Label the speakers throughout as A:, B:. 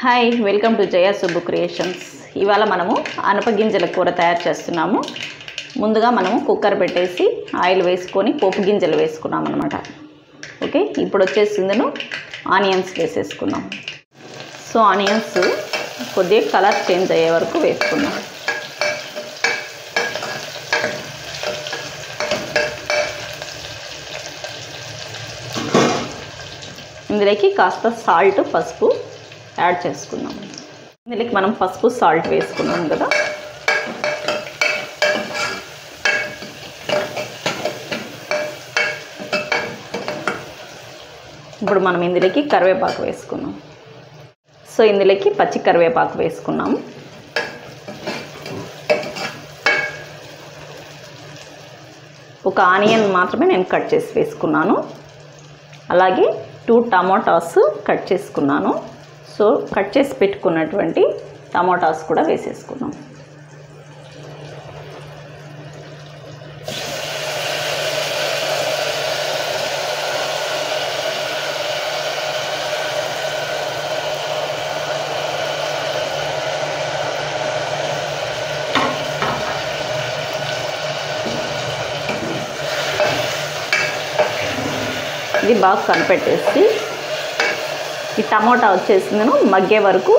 A: hi welcome to Jaya Subbu creations ఇవాళ మనము అనపగింజల కూర తయారు చేస్తున్నాము ముందుగా మనము కుక్కర్ పెట్టేసి ఆయిల్ వేసుకొని పోపు గింజలు వేసుకున్నాం అనమాట ఓకే ఇప్పుడు వచ్చేసిందను ఆనియన్స్ వేసేసుకున్నాం సో ఆనియన్స్ కొద్దిగా కలర్ చేంజ్ అయ్యే వరకు వేసుకున్నాం ఇందులోకి కాస్త సాల్ట్ పసుపు యాడ్ చేసుకుందాం ఇందులోకి మనం పసుపు సాల్ట్ వేసుకున్నాం కదా ఇప్పుడు మనం ఇందులోకి కరివేపాకు వేసుకున్నాం సో ఇందులోకి పచ్చి కరివేపాకు వేసుకున్నాము ఒక ఆనియన్ మాత్రమే నేను కట్ చేసి వేసుకున్నాను అలాగే టూ టమాటాస్ కట్ చేసుకున్నాను సో కట్ చేసి పెట్టుకున్నటువంటి టమాటాస్ కూడా వేసేసుకున్నాం ఇది బాగా కలిపెట్టేసి ఈ టమోటా వచ్చేసిందను మగ్గే వరకు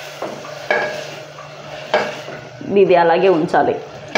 A: ఇది అలాగే ఉంచాలి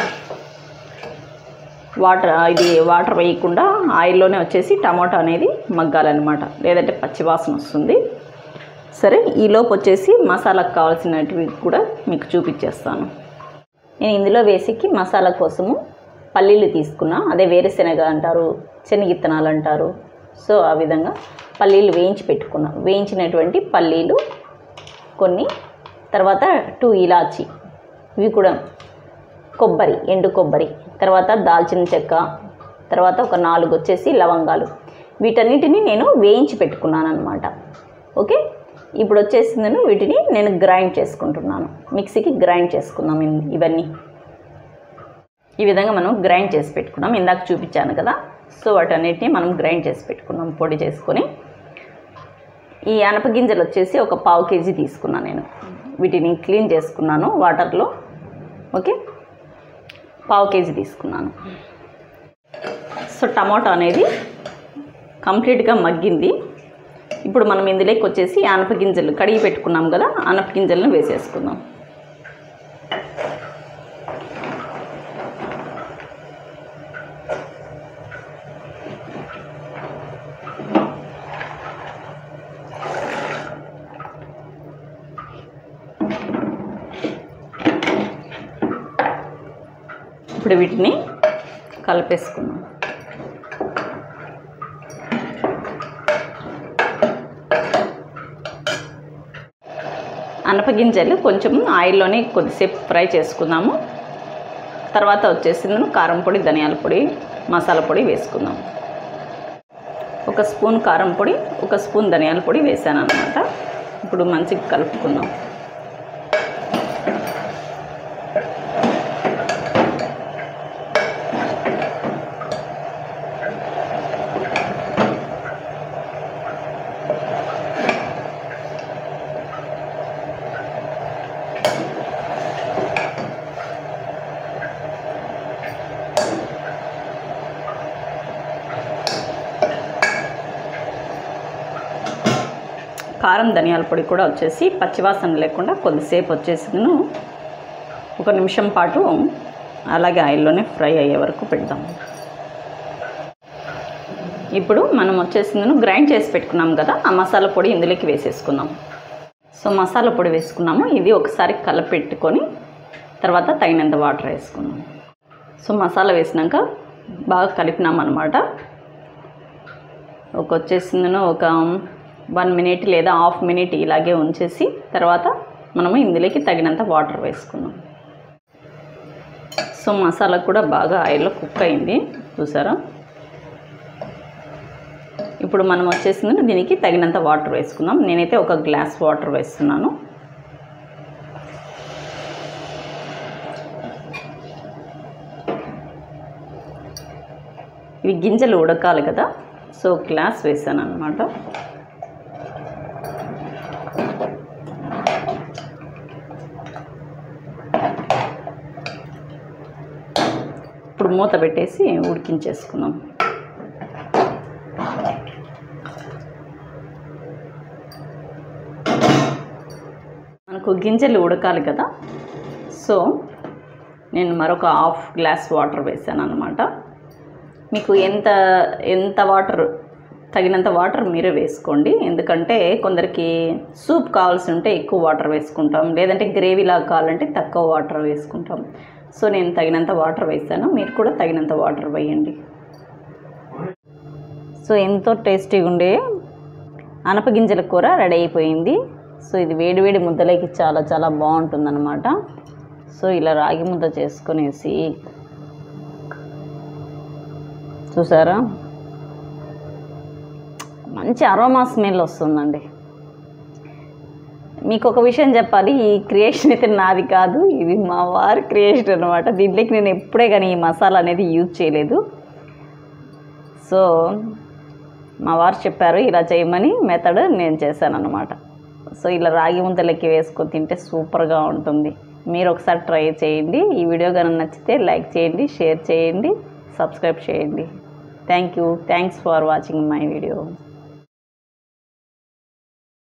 A: వాటర్ ఇది వాటర్ వేయకుండా ఆయిల్లోనే వచ్చేసి టమాటా అనేది మగ్గాలన్నమాట లేదంటే పచ్చివాసన వస్తుంది సరే ఈలోపు వచ్చేసి మసాలాకు కావాల్సినవి కూడా మీకు చూపించేస్తాను నేను ఇందులో వేసికి మసాలా కోసము పల్లీలు తీసుకున్నా అదే వేరుశెనగ అంటారు శనగిత్తనాలు అంటారు సో ఆ విధంగా పల్లీలు వేయించి పెట్టుకున్నా వేయించినటువంటి పల్లీలు కొన్ని తర్వాత టూ ఇలాచి ఇవి కూడా కొబ్బరి ఎండు కొబ్బరి తర్వాత దాల్చిన చెక్క తర్వాత ఒక నాలుగు వచ్చేసి లవంగాలు వీటన్నిటిని నేను వేయించి పెట్టుకున్నాను అనమాట ఓకే ఇప్పుడు వచ్చేసిందను వీటిని నేను గ్రైండ్ చేసుకుంటున్నాను మిక్సీకి గ్రైండ్ చేసుకుందాం ఇన్- ఇవన్నీ ఈ విధంగా మనం గ్రైండ్ చేసి పెట్టుకున్నాం ఇందాక చూపించాను కదా సో వాటన్నిటిని మనం గ్రైండ్ చేసి పెట్టుకున్నాం పొడి చేసుకొని ఈ అనపగింజలు వచ్చేసి ఒక పావు కేజీ తీసుకున్నాను నేను వీటిని క్లీన్ చేసుకున్నాను వాటర్లో ఓకే పావు కేజీ తీసుకున్నాను సో టమాటో అనేది కంప్లీట్గా మగ్గింది ఇప్పుడు మనం ఇందులోకి వచ్చేసి ఆనపగింజలు కడిగి పెట్టుకున్నాం కదా ఆనపగింజలను వేసేసుకుందాం ఇప్పుడు వీటిని కలిపేసుకుందాం అనపగింజలు కొంచెం ఆయిల్లోనే కొద్దిసేపు ఫ్రై చేసుకుందాము తర్వాత వచ్చేసింది కారం పొడి ధనియాల పొడి మసాలా పొడి వేసుకుందాం ఒక స్పూన్ కారం పొడి ఒక స్పూన్ ధనియాల పొడి వేసాను అనమాట ఇప్పుడు మంచిగా కలుపుకుందాం కారం ధనియాల పొడి కూడా వచ్చేసి పచ్చివాసన లేకుండా కొద్దిసేపు వచ్చేసిందను ఒక నిమిషం పాటు అలాగే ఆయిల్లోనే ఫ్రై అయ్యే వరకు పెడదాం ఇప్పుడు మనం వచ్చేసిందను గ్రైండ్ చేసి పెట్టుకున్నాం కదా ఆ మసాలా పొడి ఇందులోకి వేసేసుకుందాం సో మసాలా పొడి వేసుకున్నాము ఇది ఒకసారి కలపెట్టుకొని తర్వాత తగినంత వాటర్ వేసుకుందాం సో మసాలా వేసినాక బాగా కలిపినాం అనమాట ఒక వచ్చేసిందను ఒక వన్ మినిట్ లేదా హాఫ్ మినిట్ ఇలాగే ఉంచేసి తర్వాత మనము ఇందులోకి తగినంత వాటర్ వేసుకున్నాం సో మసాలా కూడా బాగా ఆయిల్లో కుక్ అయింది చూసారా ఇప్పుడు మనం వచ్చేసింది దీనికి తగినంత వాటర్ వేసుకుందాం నేనైతే ఒక గ్లాస్ వాటర్ వేస్తున్నాను ఇవి గింజలు ఉడకాలి కదా సో గ్లాస్ వేసాను అనమాట ఇప్పుడు మూత పెట్టేసి ఉడికించేసుకుందాం మనకు గింజలు ఉడకాలి కదా సో నేను మరొక హాఫ్ గ్లాస్ వాటర్ వేసాను అనమాట మీకు ఎంత ఎంత వాటర్ తగినంత వాటర్ మీరే వేసుకోండి ఎందుకంటే కొందరికి సూప్ కావాల్సి ఉంటే ఎక్కువ వాటర్ వేసుకుంటాం లేదంటే గ్రేవీ లాగా కావాలంటే తక్కువ వాటర్ వేసుకుంటాం సో నేను తగినంత వాటర్ వేసాను మీరు కూడా తగినంత వాటర్ వేయండి సో ఎంతో టేస్టీగా ఉండే అనపగింజల కూర రెడీ అయిపోయింది సో ఇది వేడివేడి ముద్దలకి చాలా చాలా బాగుంటుందన్నమాట సో ఇలా రాగి ముద్ద చేసుకునేసి చూసారా మంచి అరోమా స్మెల్ వస్తుందండి మీకు ఒక విషయం చెప్పాలి ఈ క్రియేషన్ అయితే నాది కాదు ఇది మా వారి క్రియేషన్ అనమాట దీంట్లోకి నేను ఎప్పుడే కానీ ఈ మసాలా అనేది యూజ్ చేయలేదు సో మా వారు చెప్పారు ఇలా చేయమని మెథడ్ నేను చేశాను అనమాట సో ఇలా రాగి ముద్దలకి వేసుకొని తింటే సూపర్గా ఉంటుంది మీరు ఒకసారి ట్రై చేయండి ఈ వీడియో కనుక నచ్చితే లైక్ చేయండి షేర్ చేయండి సబ్స్క్రైబ్ చేయండి thank you thanks for watching my video